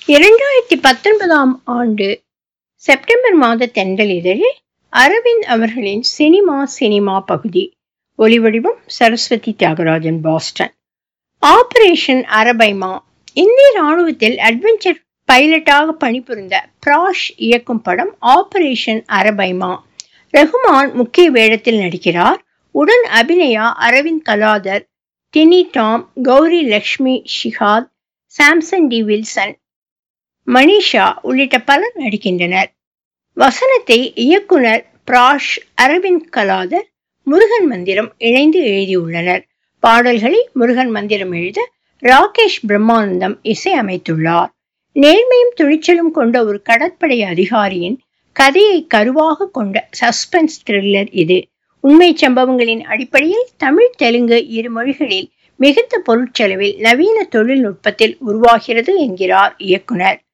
இரண்டாயிரத்தி பத்தொன்பதாம் ஆண்டு செப்டம்பர் மாத தென்றல் இதழில் அரவிந்த் அவர்களின் சினிமா சினிமா பகுதி ஒலிவடிவம் Saraswathi Thiagarajan Boston operation Arapaima இந்திய ராணுவத்தில் அட்வென்ச்சர் பைலட்டாக பணிபுரிந்த பிராஷ் இயக்கும் படம் ஆபரேஷன் அரபைமா ரகுமான் முக்கிய வேடத்தில் நடிக்கிறார் உடன் அபிநயா அரவிந்த் கலாதர் டினி டாம் கௌரி லக்ஷ்மி ஷிகாத் சாம்சன் டி வில்சன் மணிஷா உள்ளிட்ட பலர் நடிக்கின்றனர் வசனத்தை இயக்குனர் பிராஷ் அரவிந்த் கலாதர் முருகன் மந்திரம் இணைந்து எழுதியுள்ளனர் பாடல்களை முருகன் மந்திரம் எழுத ராகேஷ் பிரம்மானந்தம் இசை அமைத்துள்ளார் நேர்மையும் துணிச்சலும் கொண்ட ஒரு கடற்படை அதிகாரியின் கதையை கருவாக கொண்ட சஸ்பென்ஸ் த்ரில்லர் இது உண்மை சம்பவங்களின் அடிப்படையில் தமிழ் தெலுங்கு இரு மொழிகளில் மிகுந்த பொருட்செலவில் நவீன தொழில்நுட்பத்தில் உருவாகிறது என்கிறார் இயக்குனர்